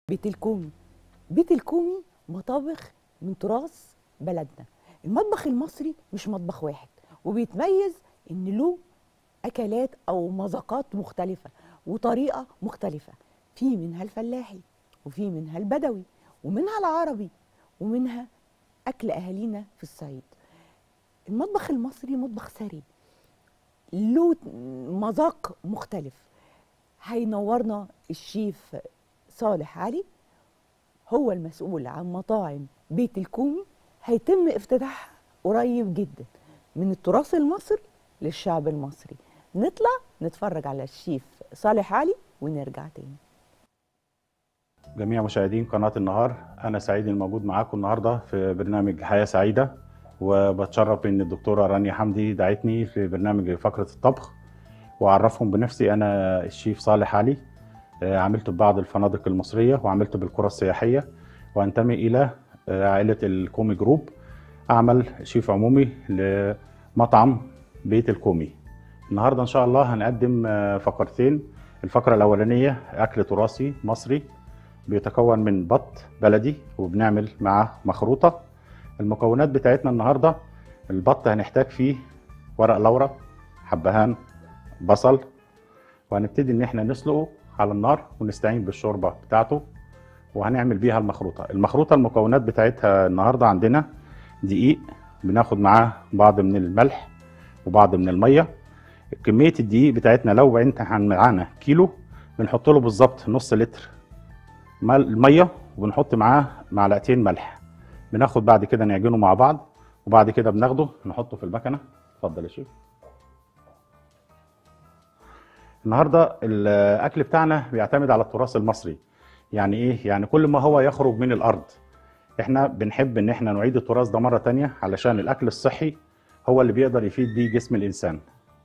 بيت الكومي بيت الكومي مطابخ من تراث بلدنا المطبخ المصري مش مطبخ واحد وبيتميز ان له اكلات او مذاقات مختلفه وطريقه مختلفه في منها الفلاحي وفي منها البدوي ومنها العربي ومنها اكل اهالينا في الصعيد المطبخ المصري مطبخ ثري له مذاق مختلف هينورنا الشيف صالح علي هو المسؤول عن مطاعم بيت الكومي هيتم افتتاحها قريب جدا من التراث المصري للشعب المصري نطلع نتفرج على الشيف صالح علي ونرجع تاني جميع مشاهدين قناة النهار أنا سعيد الموجود معاكم النهاردة في برنامج حياة سعيدة وبتشرف إن الدكتورة رانيا حمدي دعتني في برنامج فقرة الطبخ وأعرفهم بنفسي أنا الشيف صالح علي آه، عملت ببعض الفنادق المصرية وعملت بالقرى السياحية وأنتمي إلى آه، عائلة الكومي جروب أعمل شيف عمومي لمطعم بيت الكومي النهاردة إن شاء الله هنقدم آه، فقرتين الفقرة الأولانية أكل تراثي مصري بيتكون من بط بلدي وبنعمل معاه مخروطة المكونات بتاعتنا النهاردة البط هنحتاج فيه ورق لورا حبهان بصل وهنبتدي ان احنا نسلقه على النار ونستعين بالشوربة بتاعته وهنعمل بيها المخروطة المخروطة المكونات بتاعتها النهاردة عندنا دقيق بناخد معاه بعض من الملح وبعض من المية كمية الدقيق بتاعتنا لو انت معانا كيلو بنحط له بالظبط نص لتر مل- ميه وبنحط معاه معلقتين ملح بناخد بعد كده نعجنه مع بعض وبعد كده بناخده نحطه في المكنه اتفضل يا شيف النهارده الاكل بتاعنا بيعتمد على التراث المصري يعني ايه يعني كل ما هو يخرج من الارض احنا بنحب ان احنا نعيد التراث ده مره تانية علشان الاكل الصحي هو اللي بيقدر يفيد بيه جسم الانسان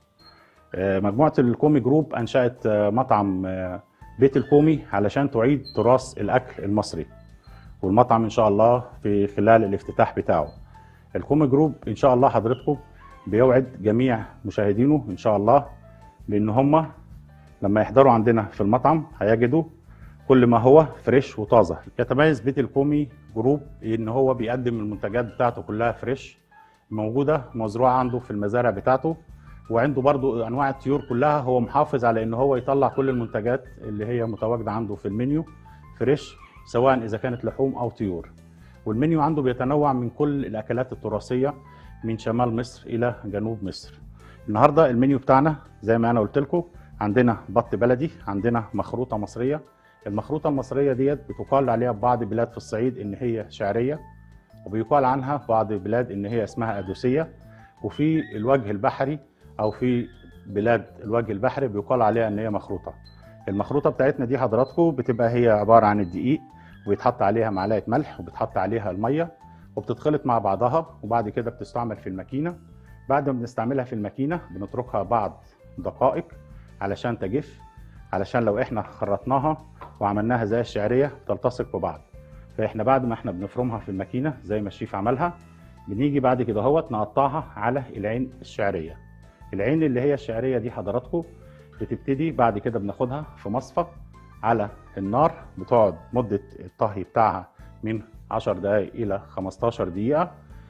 آه، مجموعه الكومي جروب انشات آه، مطعم آه، بيت الكومي علشان تعيد تراث الاكل المصري والمطعم ان شاء الله في خلال الافتتاح بتاعه الكومي جروب ان شاء الله حضرتكم بيوعد جميع مشاهدينه ان شاء الله بان هم لما يحضروا عندنا في المطعم هيجدوا كل ما هو فريش وطازه يتميز بيت الكومي جروب ان هو بيقدم المنتجات بتاعته كلها فريش موجوده مزروعه عنده في المزارع بتاعته وعنده برضو انواع الطيور كلها هو محافظ على ان هو يطلع كل المنتجات اللي هي متواجده عنده في المنيو فريش سواء اذا كانت لحوم او طيور والمنيو عنده بيتنوع من كل الاكلات التراثيه من شمال مصر الى جنوب مصر النهارده المنيو بتاعنا زي ما انا قلت لكم عندنا بط بلدي عندنا مخروطه مصريه المخروطه المصريه ديت بتقال عليها بعض بلاد في الصعيد ان هي شعريه وبيقال عنها في بعض البلاد ان هي اسمها ادوسيه وفي الوجه البحري او في بلاد الوجه البحري بيقال عليها ان هي مخروطه المخروطه بتاعتنا دي حضراتكم بتبقى هي عباره عن الدقيق وبيتحط عليها معلقه ملح وبيتحط عليها الميه وبتتخلط مع بعضها وبعد كده بتستعمل في الماكينه بعد ما بنستعملها في الماكينه بنتركها بعض دقائق علشان تجف علشان لو احنا خرطناها وعملناها زي الشعريه تلتصق ببعض فاحنا بعد ما احنا بنفرمها في الماكينه زي ما الشيف عملها بنيجي بعد كده اهوت نقطعها على العين الشعريه العين اللي هي الشعريه دي حضراتكم بتبتدي بعد كده بناخدها في مصفى على النار بتقعد مده الطهي بتاعها من 10 دقائق الى 15 دقيقه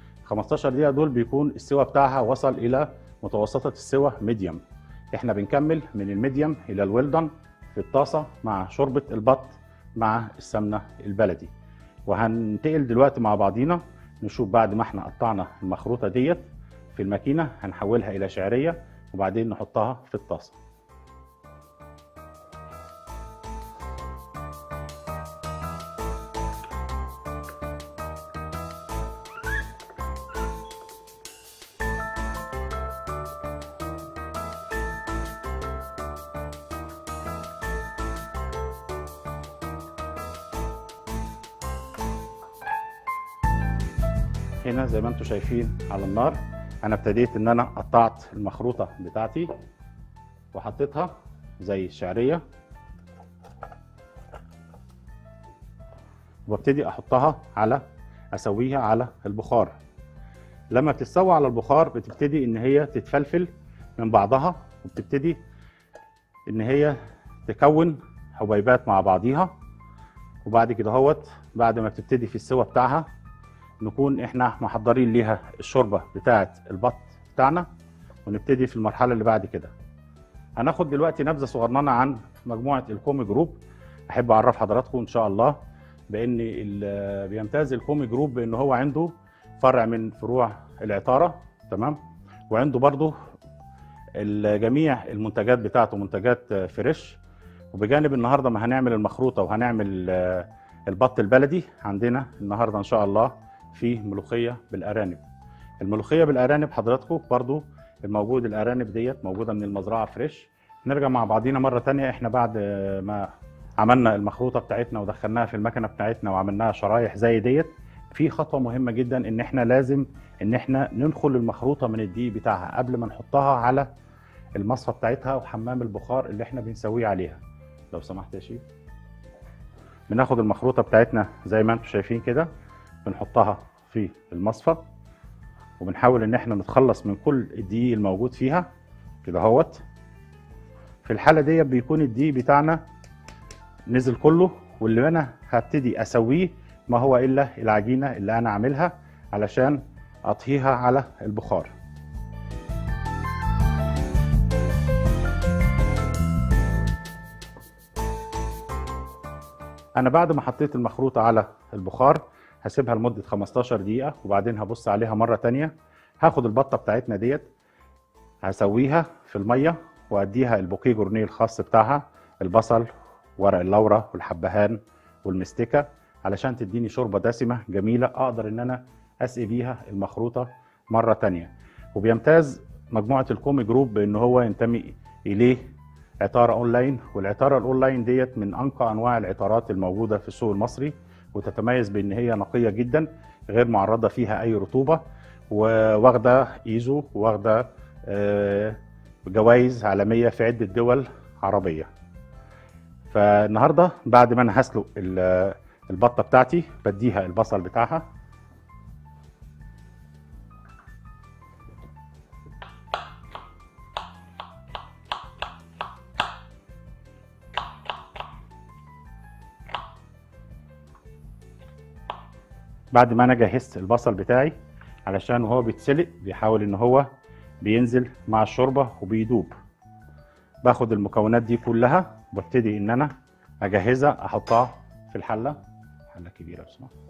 15 دقيقه دول بيكون السوى بتاعها وصل الى متوسطه السوى ميديوم احنا بنكمل من الميديوم الى الويلدن في الطاسه مع شوربه البط مع السمنه البلدي وهننتقل دلوقتي مع بعضينا نشوف بعد ما احنا قطعنا المخروطه ديت في الماكينه هنحولها الى شعريه وبعدين نحطها في الطاسه هنا زي ما انتم شايفين على النار انا ابتديت ان انا قطعت المخروطه بتاعتي وحطيتها زي الشعريه وابتدي احطها على اسويها على البخار لما بتتسوى على البخار بتبتدي ان هي تتفلفل من بعضها وبتبتدي ان هي تكون حبيبات مع بعضيها وبعد كده هوت بعد ما بتبتدي في السوا بتاعها نكون احنا محضرين ليها الشوربه بتاعه البط بتاعنا ونبتدي في المرحله اللي بعد كده هناخد دلوقتي نبذه صغننه عن مجموعه الكومي جروب احب اعرف حضراتكم ان شاء الله بان ال- بيمتاز الكومي جروب بان هو عنده فرع من فروع العطاره تمام وعنده برضه ال- جميع المنتجات بتاعته منتجات آه، فريش وبجانب النهارده ما هنعمل المخروطه وهنعمل آه، البط البلدي عندنا النهارده ان شاء الله في ملوخيه بالارانب الملوخيه بالارانب حضراتكم برضو الموجود الارانب ديت موجوده من المزرعه فريش نرجع مع بعضينا مره تانية احنا بعد آه، ما عملنا المخروطه بتاعتنا ودخلناها في المكنه بتاعتنا وعملناها شرايح زي ديت في خطوه مهمه جدا ان احنا لازم ان احنا ننخل المخروطه من الدقيق بتاعها قبل ما نحطها على المصفى بتاعتها وحمام البخار اللي احنا بنسويه عليها لو سمحت يا شيخ بناخد المخروطه بتاعتنا زي ما انتم شايفين كده بنحطها في المصفى وبنحاول ان احنا نتخلص من كل الدقيق الموجود فيها كده اهوت في الحاله دي بيكون الدقيق بتاعنا نزل كله واللي انا هبتدي اسويه ما هو الا العجينه اللي انا عاملها علشان اطهيها على البخار انا بعد ما حطيت المخروطه على البخار هسيبها لمده 15 دقيقه وبعدين هبص عليها مره تانية هاخد البطه بتاعتنا ديت هسويها في الميه واديها البوكيه جورنيه الخاص بتاعها البصل ورق اللورة والحبهان والمستكه علشان تديني شوربه دسمه جميله اقدر ان انا اسقي بيها المخروطه مره تانية وبيمتاز مجموعه الكومي جروب بان هو ينتمي اليه عطاره اونلاين والعطاره الاونلاين ديت من انقى انواع العطارات الموجوده في السوق المصري وتتميز بان هي نقيه جدا غير معرضه فيها اي رطوبه وواخده ايزو واخده آه، جوائز عالميه في عده دول عربيه فالنهارده بعد ما انا هسلق ال- البطه بتاعتي بديها البصل بتاعها بعد ما انا جهزت البصل بتاعي علشان وهو بيتسلق بيحاول ان هو بينزل مع الشوربه وبيدوب باخد المكونات دي كلها وببتدي ان انا اجهزها احطها في الحله حله كبيره بسم الله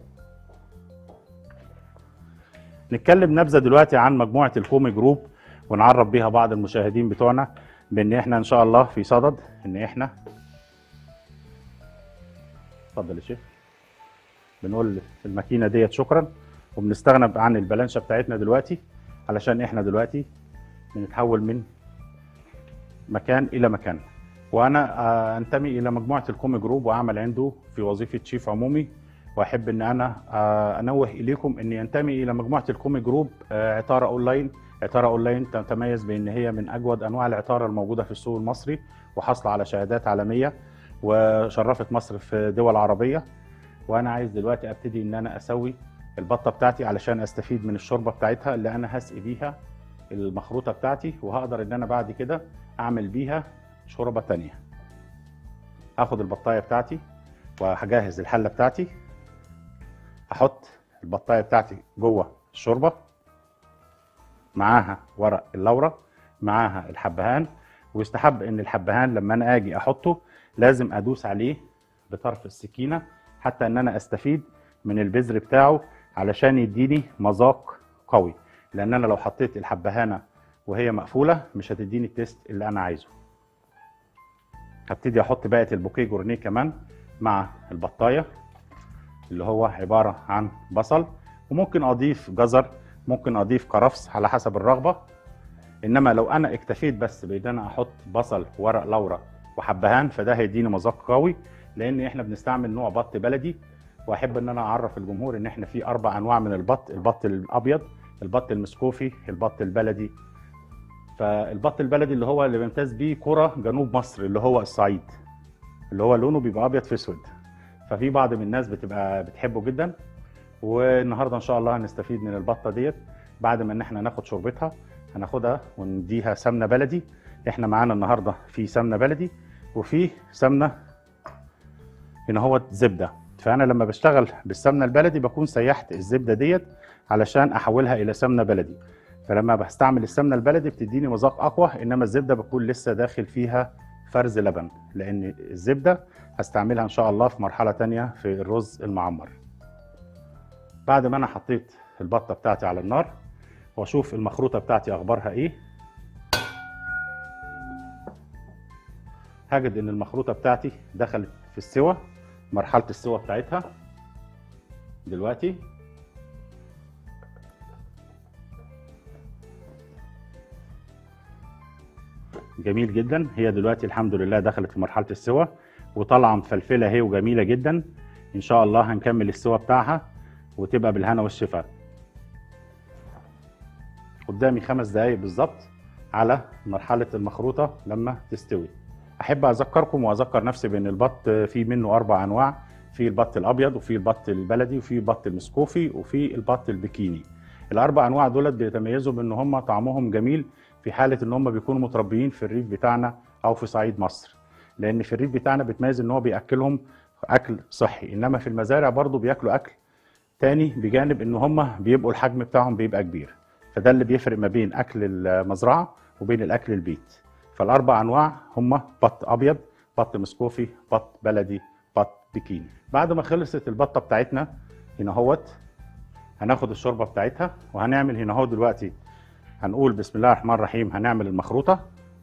نتكلم نبذه دلوقتي عن مجموعه الكومي جروب ونعرف بيها بعض المشاهدين بتوعنا بان احنا ان شاء الله في صدد ان احنا اتفضل يا شيخ بنقول الماكينه ديت شكرا وبنستغنى عن البلانشه بتاعتنا دلوقتي علشان احنا دلوقتي بنتحول من مكان الى مكان وانا آه، انتمي الى مجموعه الكومي جروب واعمل عنده في وظيفه شيف عمومي واحب ان انا آه، انوه اليكم اني انتمي الى مجموعه الكومي جروب آه، عطاره اونلاين عطاره اونلاين تتميز بان هي من اجود انواع العطاره الموجوده في السوق المصري وحاصله على شهادات عالميه وشرفت مصر في دول عربيه وانا عايز دلوقتي ابتدي ان انا اسوي البطه بتاعتي علشان استفيد من الشوربه بتاعتها اللي انا هسقي بيها المخروطه بتاعتي وهقدر ان انا بعد كده اعمل بيها شوربه تانية هاخد البطايه بتاعتي وهجهز الحله بتاعتي هحط البطايه بتاعتي جوه الشوربه معاها ورق اللورة معاها الحبهان ويستحب ان الحبهان لما انا اجي احطه لازم ادوس عليه بطرف السكينه حتى ان انا استفيد من البذر بتاعه علشان يديني مذاق قوي لان انا لو حطيت الحبهانه وهي مقفوله مش هتديني التيست اللي انا عايزه هبتدي احط بقيه البوكيه جورنيه كمان مع البطايه اللي هو عباره عن بصل وممكن اضيف جزر ممكن اضيف كرفس على حسب الرغبه انما لو انا اكتفيت بس بان انا احط بصل ورق لورا وحبهان فده هيديني مذاق قوي لان احنا بنستعمل نوع بط بلدي واحب ان انا اعرف الجمهور ان احنا في اربع انواع من البط البط الابيض البط المسكوفي البط البلدي فالبط البلدي اللي هو اللي بيمتاز بيه كرة جنوب مصر اللي هو الصعيد اللي هو لونه بيبقى ابيض في اسود ففي بعض من الناس بتبقى بتحبه جدا والنهارده ان شاء الله هنستفيد من البطه ديت بعد ما ان احنا ناخد شوربتها هناخدها ونديها سمنه بلدي احنا معانا النهارده في سمنه بلدي وفي سمنه هنا هو زبده فانا لما بشتغل بالسمنه البلدي بكون سيحت الزبده ديت علشان احولها الى سمنه بلدي فلما بستعمل السمنه البلدي بتديني مذاق اقوى انما الزبده بتكون لسه داخل فيها فرز لبن لان الزبده هستعملها ان شاء الله في مرحله تانية في الرز المعمر بعد ما انا حطيت البطه بتاعتي على النار واشوف المخروطه بتاعتي اخبارها ايه هجد ان المخروطه بتاعتي دخلت في السوى مرحله السوى بتاعتها دلوقتي جميل جدا هي دلوقتي الحمد لله دخلت في مرحله السوى وطالعه مفلفله اهي وجميله جدا ان شاء الله هنكمل السوى بتاعها وتبقى بالهنا والشفاء قدامي خمس دقايق بالظبط على مرحله المخروطه لما تستوي احب اذكركم واذكر نفسي بان البط في منه اربع انواع في البط الابيض وفي البط البلدي وفي البط المسكوفي وفي البط البكيني الاربع انواع دولت بيتميزوا بان هم طعمهم جميل في حاله ان هم بيكونوا متربيين في الريف بتاعنا او في صعيد مصر لان في الريف بتاعنا بتميز ان هو بياكلهم اكل صحي انما في المزارع برضو بياكلوا اكل تاني بجانب ان هم بيبقوا الحجم بتاعهم بيبقى كبير فده اللي بيفرق ما بين اكل المزرعه وبين الاكل البيت فالاربع انواع هم بط ابيض بط مسكوفي بط بلدي بط بكيني بعد ما خلصت البطه بتاعتنا هنا اهوت هناخد الشوربه بتاعتها وهنعمل هنا اهو دلوقتي هنقول بسم الله الرحمن الرحيم هنعمل المخروطه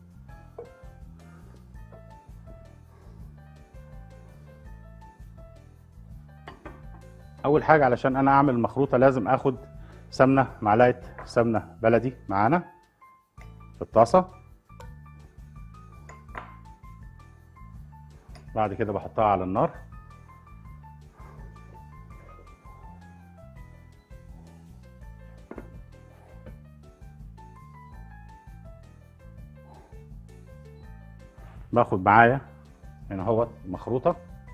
اول حاجه علشان انا اعمل المخروطه لازم اخد سمنه معلقه سمنه بلدي معانا في الطاسه بعد كده بحطها على النار باخد معايا هنا اهوت مخروطه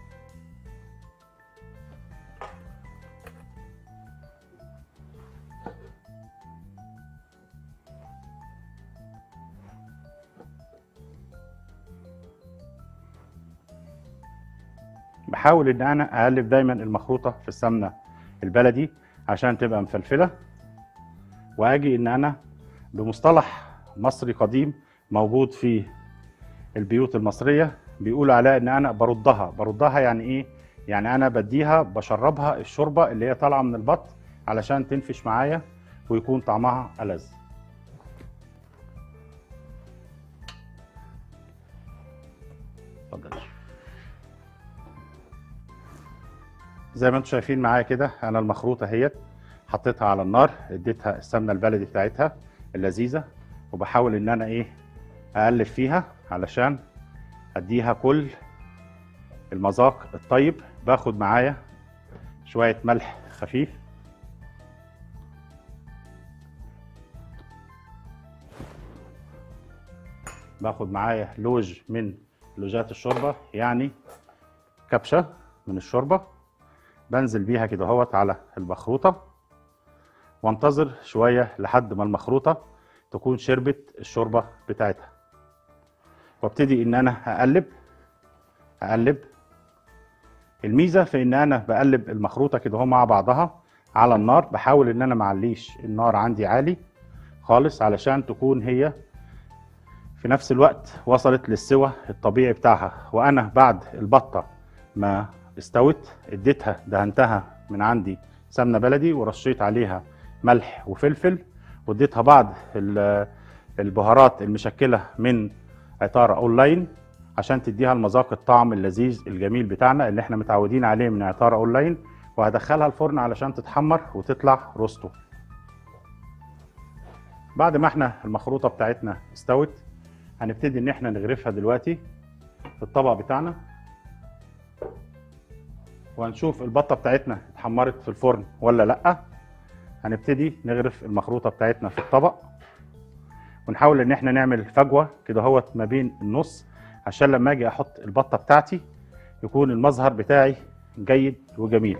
بحاول ان انا اقلب دايما المخروطه في السمنه البلدي عشان تبقى مفلفله واجي ان انا بمصطلح مصري قديم موجود في البيوت المصريه بيقولوا عليها ان انا بردها بردها يعني ايه يعني انا بديها بشربها الشوربه اللي هي طالعه من البط علشان تنفش معايا ويكون طعمها ألذ اتفضل زي ما انتم شايفين معايا كده انا المخروطه اهيت حطيتها على النار اديتها السمنه البلدي بتاعتها اللذيذه وبحاول ان انا ايه اقلب فيها علشان اديها كل المذاق الطيب باخد معايا شويه ملح خفيف باخد معايا لوج من لوجات الشوربه يعني كبشه من الشوربه بنزل بيها كده اهوت على المخروطه وانتظر شويه لحد ما المخروطه تكون شربت الشوربه بتاعتها وابتدي ان انا اقلب اقلب الميزه في ان انا بقلب المخروطه كده اهو مع بعضها على النار بحاول ان انا معليش النار عندي عالي خالص علشان تكون هي في نفس الوقت وصلت للسوى الطبيعي بتاعها وانا بعد البطه ما استوت اديتها دهنتها من عندي سمنه بلدي ورشيت عليها ملح وفلفل واديتها بعض ال- البهارات المشكله من عطاره اونلاين عشان تديها المذاق الطعم اللذيذ الجميل بتاعنا اللي احنا متعودين عليه من عطاره اونلاين وهدخلها الفرن علشان تتحمر وتطلع روستو بعد ما احنا المخروطه بتاعتنا استوت هنبتدي ان احنا نغرفها دلوقتي في الطبق بتاعنا وهنشوف البطه بتاعتنا اتحمرت في الفرن ولا لا هنبتدي نغرف المخروطه بتاعتنا في الطبق ونحاول ان احنا نعمل فجوه كده اهوت ما بين النص عشان لما اجي احط البطه بتاعتي يكون المظهر بتاعي جيد وجميل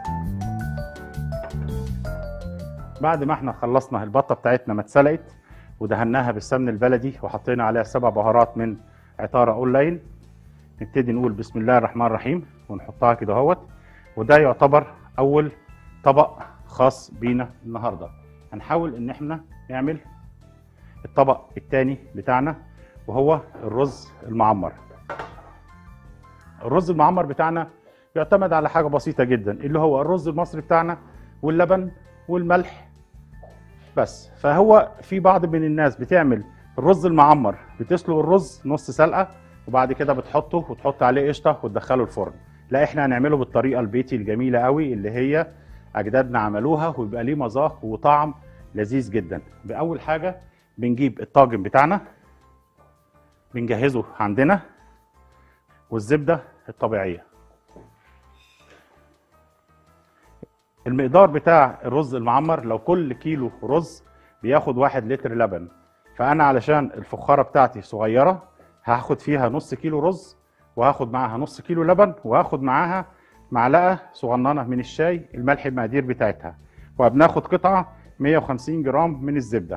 بعد ما احنا خلصنا البطه بتاعتنا ما اتسلقت ودهناها بالسمن البلدي وحطينا عليها سبع بهارات من عطاره اونلاين نبتدي نقول بسم الله الرحمن الرحيم ونحطها كده اهوت وده يعتبر اول طبق خاص بينا النهارده هنحاول ان احنا نعمل الطبق الثاني بتاعنا وهو الرز المعمر الرز المعمر بتاعنا بيعتمد على حاجه بسيطه جدا اللي هو الرز المصري بتاعنا واللبن والملح بس فهو في بعض من الناس بتعمل الرز المعمر بتسلق الرز نص سلقه وبعد كده بتحطه وتحط عليه قشطه وتدخله الفرن لا احنا هنعمله بالطريقه البيتي الجميله قوي اللي هي اجدادنا عملوها ويبقى ليه مذاق وطعم لذيذ جدا باول حاجه بنجيب الطاجن بتاعنا بنجهزه عندنا والزبده الطبيعيه المقدار بتاع الرز المعمر لو كل كيلو رز بياخد واحد لتر لبن فانا علشان الفخاره بتاعتي صغيره هاخد فيها نص كيلو رز وهاخد معاها نص كيلو لبن وهاخد معاها معلقه صغننه من الشاي الملح المقادير بتاعتها وبناخد قطعه 150 جرام من الزبده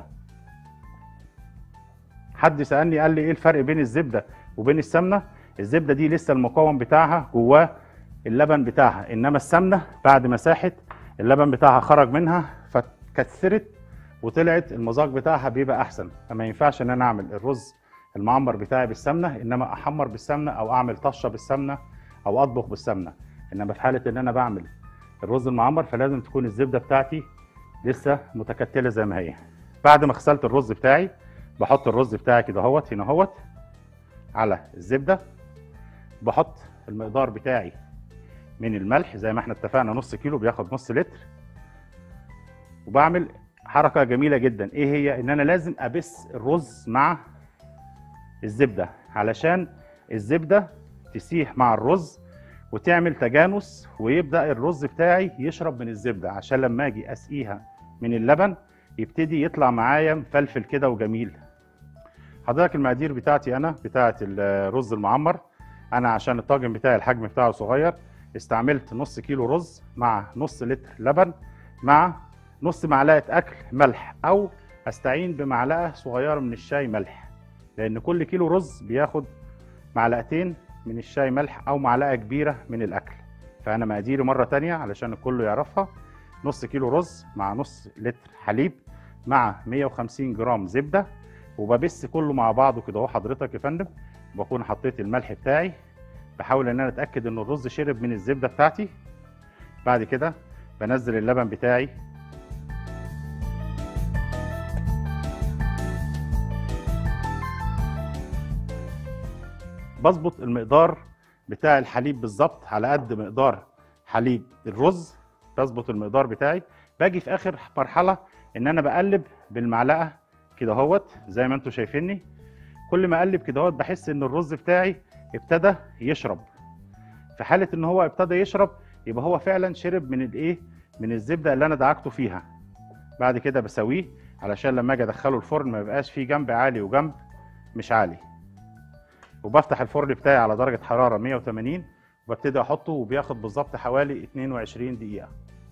حد سالني قال لي ايه الفرق بين الزبده وبين السمنه الزبده دي لسه المكون بتاعها جواه اللبن بتاعها انما السمنه بعد ما ساحت اللبن بتاعها خرج منها فكثرت وطلعت المذاق بتاعها بيبقى احسن فما ينفعش ان انا اعمل الرز المعمر بتاعي بالسمنه انما احمر بالسمنه او اعمل طشه بالسمنه او اطبخ بالسمنه انما في حاله ان انا بعمل الرز المعمر فلازم تكون الزبده بتاعتي لسه متكتله زي ما هي بعد ما غسلت الرز بتاعي بحط الرز بتاعي كده اهوت هنا اهوت على الزبده بحط المقدار بتاعي من الملح زي ما احنا اتفقنا نص كيلو بياخد نص لتر وبعمل حركه جميله جدا ايه هي ان انا لازم ابس الرز مع الزبده علشان الزبده تسيح مع الرز وتعمل تجانس ويبدا الرز بتاعي يشرب من الزبده عشان لما اجي اسقيها من اللبن يبتدي يطلع معايا مفلفل كده وجميل حضرتك المقادير بتاعتي انا بتاعت الرز المعمر انا عشان الطاجن بتاعي الحجم بتاعه صغير استعملت نص كيلو رز مع نص لتر لبن مع نص معلقه اكل ملح او استعين بمعلقه صغيره من الشاي ملح لان كل كيلو رز بياخد معلقتين من الشاي ملح او معلقه كبيره من الاكل فانا مقاديري مره تانية علشان الكل يعرفها نص كيلو رز مع نص لتر حليب مع 150 جرام زبده وببس كله مع بعضه كده اهو حضرتك يا فندم بكون حطيت الملح بتاعي بحاول ان انا اتاكد ان الرز شرب من الزبده بتاعتي بعد كده بنزل اللبن بتاعي بظبط المقدار بتاع الحليب بالظبط على قد مقدار حليب الرز بظبط المقدار بتاعي باجي في اخر مرحله ان انا بقلب بالمعلقه كده اهوت زي ما انتم شايفيني كل ما اقلب كده اهوت بحس ان الرز بتاعي ابتدى يشرب في حاله ان هو ابتدى يشرب يبقى هو فعلا شرب من الايه من الزبده اللي انا دعكته فيها بعد كده بسويه علشان لما اجي ادخله الفرن ما يبقاش فيه جنب عالي وجنب مش عالي وبفتح الفرن بتاعي على درجه حراره 180 وببتدي احطه وبياخد بالظبط حوالي 22 دقيقه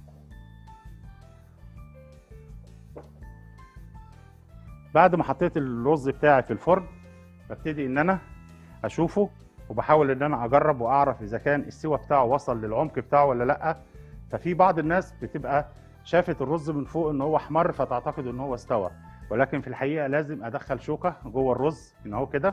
بعد ما حطيت الرز بتاعي في الفرن ببتدي ان انا اشوفه وبحاول ان انا اجرب واعرف اذا كان السوى بتاعه وصل للعمق بتاعه ولا لا ففي بعض الناس بتبقى شافت الرز من فوق ان هو احمر فتعتقد ان هو استوى ولكن في الحقيقه لازم ادخل شوكه جوه الرز ان اهو كده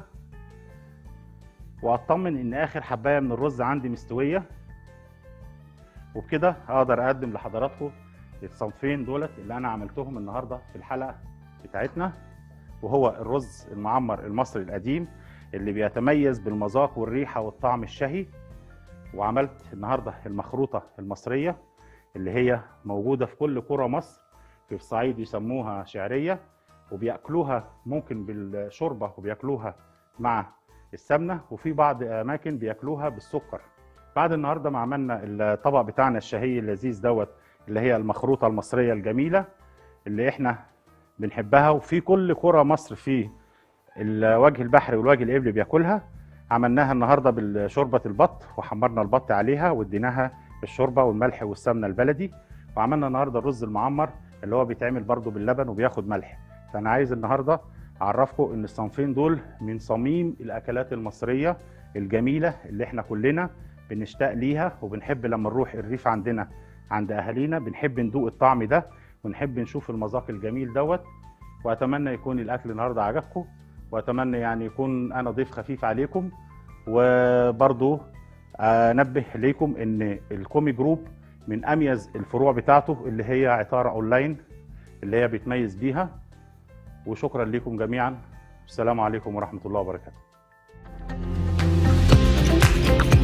واطمن ان اخر حبايه من الرز عندي مستويه وبكده اقدر اقدم لحضراتكم الصنفين دولت اللي انا عملتهم النهارده في الحلقه بتاعتنا وهو الرز المعمر المصري القديم اللي بيتميز بالمذاق والريحه والطعم الشهي وعملت النهارده المخروطه المصريه اللي هي موجوده في كل قرى مصر في الصعيد يسموها شعريه وبياكلوها ممكن بالشوربه وبياكلوها مع السمنه وفي بعض اماكن بياكلوها بالسكر بعد النهارده ما عملنا الطبق بتاعنا الشهي اللذيذ دوت اللي هي المخروطه المصريه الجميله اللي احنا بنحبها وفي كل قرى مصر في الوجه البحري والوجه القبلي بياكلها عملناها النهارده بالشوربه البط وحمرنا البط عليها واديناها الشوربه والملح والسمنه البلدي وعملنا النهارده الرز المعمر اللي هو بيتعمل برده باللبن وبياخد ملح فانا عايز النهارده اعرفكم ان الصنفين دول من صميم الاكلات المصريه الجميله اللي احنا كلنا بنشتاق ليها وبنحب لما نروح الريف عندنا عند اهالينا بنحب ندوق الطعم ده ونحب نشوف المذاق الجميل دوت واتمنى يكون الاكل النهارده عجبكم واتمنى يعني يكون انا ضيف خفيف عليكم وبرضو انبه ليكم ان الكومي جروب من اميز الفروع بتاعته اللي هي عطاره اونلاين اللي هي بيتميز بيها وشكرا لكم جميعا السلام عليكم ورحمه الله وبركاته